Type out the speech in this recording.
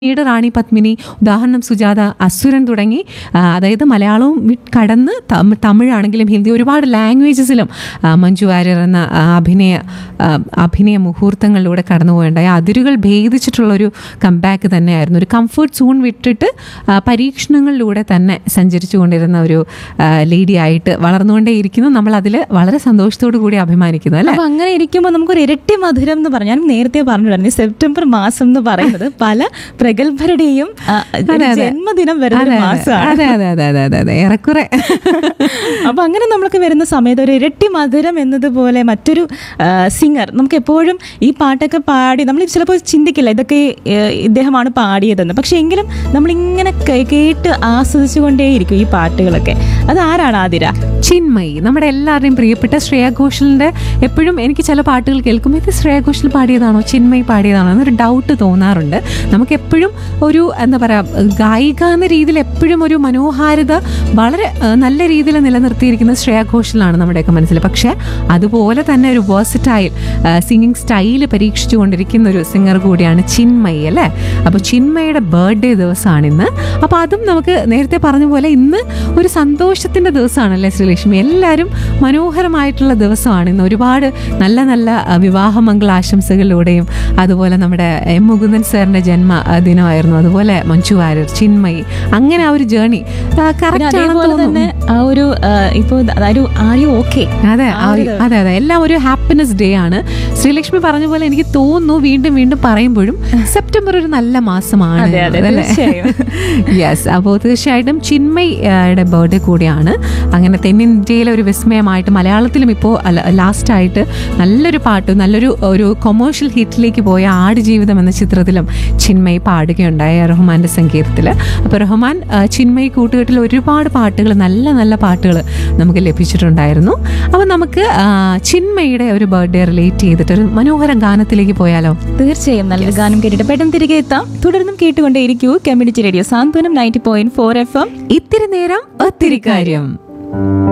പിന്നീട് റാണി പത്മിനി ഉദാഹരണം സുജാത അസുരൻ തുടങ്ങി ആ, അതായത് മലയാളവും വി- കടന്ന് തമി- തമിഴാണെങ്കിലും ഹിന്ദി ഒരുപാട് ലാംഗ്വേജസിലും ആ, മഞ്ജു വാര്യർ എന്ന ആ, അഭിനയ ആ, അഭിനയ മുഹൂർത്തങ്ങളിലൂടെ കടന്നുപോയുണ്ടായ അതിരുകൾ ഭേദിച്ചിട്ടുള്ളൊരു കംബാക്ക് തന്നെയായിരുന്നു ഒരു കംഫർട്ട് സോൺ വിട്ടിട്ട് ആ, പരീക്ഷണങ്ങളിലൂടെ തന്നെ സഞ്ചരിച്ചു കൊണ്ടിരുന്ന ഒരു ലേഡി ആയിട്ട് വളർന്നുകൊണ്ടേയിരിക്കുന്നു നമ്മൾ അതിൽ വളരെ സന്തോഷത്തോടു കൂടി അഭിമാനിക്കുന്നു അല്ലേ അപ്പൊ അങ്ങനെ ഇരിക്കുമ്പോൾ നമുക്കൊരു ഇരട്ടി മധുരം എന്ന് പറഞ്ഞാൽ ഞാൻ നേരത്തെ പറഞ്ഞിട്ടുണ്ടായിരുന്നു ഈ സെപ്റ്റംബർ മാസം എന്ന് പറയുന്നത് പല പ്രഗത്ഭരുടെയും ആ, അതെ, അതെ. ജന്മദിനം വരുന്ന അതെ, ഒരു അതെ. മാസമാണ് അതെ അതെ അതെ അതെ അതെ അതെ ഏറെക്കുറെ അപ്പൊ അങ്ങനെ നമ്മൾക്ക് വരുന്ന സമയത്ത് ഒരു ഇരട്ടി മധുരം എന്നതുപോലെ മറ്റൊരു സിംഗർ നമുക്ക് എപ്പോഴും ഈ പാട്ടൊക്കെ പാടി നമ്മൾ ചിലപ്പോൾ ചിന്തിക്കില്ല ഇതൊക്കെ ഏഹ്, ഇദ്ദേഹമാണ് പാടിയതെന്ന് പക്ഷെ എങ്കിലും നമ്മളിങ്ങനെ കേ- കേട്ട് ആസ്വദിച്ചുകൊണ്ടേയിരിക്കും ഈ പാട്ടുകളൊക്കെ അത് ആരാണ് ആതിര ചിന്മയി നമ്മുടെ എല്ലാവരുടെയും പ്രിയപ്പെട്ട ശ്രേയ ഘോഷലിന്റെ എപ്പോഴും എനിക്ക് ചില പാട്ടുകൾ കേൾക്കുമ്പോൾ ഇത് ശ്രേയ ഘോഷൽ പാടിയതാണോ ചിന്മയി പാടിയതാണോ എന്നൊരു ഡൗട്ട് തോന്നാറുണ്ട് നമുക്ക് എപ്പോഴും ഒരു എന്താ പറയുക ഗായിക എന്ന രീതിയിൽ എപ്പോഴും ഒരു മനോഹാരിത വളരെ ആ, നല്ല രീതിയിൽ നിലനിർത്തിയിരിക്കുന്നത് ശ്രേയ ഘോഷലാണ് നമ്മുടെയൊക്കെ മനസ്സിൽ പക്ഷേ അതുപോലെ തന്നെ ഒരു വേഴ്സറ്റൈൽ സിംഗിങ് സ്റ്റൈൽ പരീക്ഷിച്ചു കൊണ്ടിരിക്കുന്ന ഒരു സിംഗർ കൂടിയാണ് ചിന്മയി അല്ലേ അപ്പോൾ ചിന്മയുടെ ബർത്ത്ഡേ ദിവസമാണ് ഇന്ന് അപ്പോൾ അതും നമുക്ക് നേരത്തെ പറഞ്ഞ പോലെ ഇന്ന് ഒരു സന്തോഷത്തിൻ്റെ ദിവസമാണല്ലേ ശ്രീലക്ഷ്മി എല്ലാവരും മനോഹരമായിട്ടുള്ള ദിവസമാണ് ഇന്ന് ഒരുപാട് നല്ല നല്ല ആ, വിവാഹമംഗള ആശംസകളിലൂടെയും അതുപോലെ നമ്മുടെ എം മുകുന്ദൻ സാറിൻ്റെ ജന്മ ആ, ദിനമായിരുന്നു അതുപോലെ മഞ്ജു വാര്യർ ചിന്മയി അങ്ങനെ ആ ഒരു ജേണി പിന്നെ കറക്റ്റ് ആണെന്ന് അതേപോലെ തോന്നുന്നു തന്നെ ആ ഒരു ഇപ്പോൾ ഒരു ആര് ഓക്കെ അതെ ആ ആ- ഒരു അതെ അതെ എല്ലാം ഒരു ഹാപ്പിനെസ് ഡേ ആണ് ശ്രീലക്ഷ്മി പറഞ്ഞ പോലെ എനിക്ക് തോന്നുന്നു വീണ്ടും വീണ്ടും പറയുമ്പോഴും സെപ്റ്റംബർ ഒരു നല്ല മാസമാണ് അതെ, അതെ, അല്ലേ? തീർച്ചയായും. യെസ് അപ്പോൾ തീർച്ചയായിട്ടും ചിന്മയുടെ ബർത്ത്ഡേ കൂടിയാണ് അങ്ങനെ തെന്നിന്ത്യയിലെ ഒരു വിസ്മയമായിട്ട് മലയാളത്തിലും ഇപ്പോൾ ലാസ്റ്റ് ആയിട്ട് നല്ലൊരു പാട്ട് നല്ലൊരു ഒരു കൊമേഴ്ഷ്യൽ ഹിറ്റിലേക്ക് പോയ ആടുജീവിതം എന്ന ചിത്രത്തിലും ചിന്മയി പാടുകയുണ്ടായ റഹ്മാന്റെ സംഗീതത്തിൽ അപ്പോൾ റഹ്മാൻ ആ, ചിന്മയി കൂട്ടുകെട്ടിൽ ഒരുപാട് പാട്ടുകൾ നല്ല നല്ല പാട്ടുകൾ നമുക്ക് ലഭിച്ചിട്ടുണ്ടായിരുന്നു അപ്പോൾ നമുക്ക് ആ, ചിന്മയുടെ ഒരു ബർത്ത്ഡേ റിലേറ്റ് ചെയ്തിട്ട് ഒരു മനോഹര ഗാനത്തിലേക്ക് പോയാലോ തീർച്ചയായും നല്ലൊരു ഗാനം കേട്ടിട്ട് പെട്ടെന്ന് തിരികെ എത്താം തുടർന്നും കേട്ടുകൊണ്ടേയിരിക്കൂ community radio Santhwanam ninety point four F M ഇത്തിരി നേരം ഒത്തിരി കാര്യം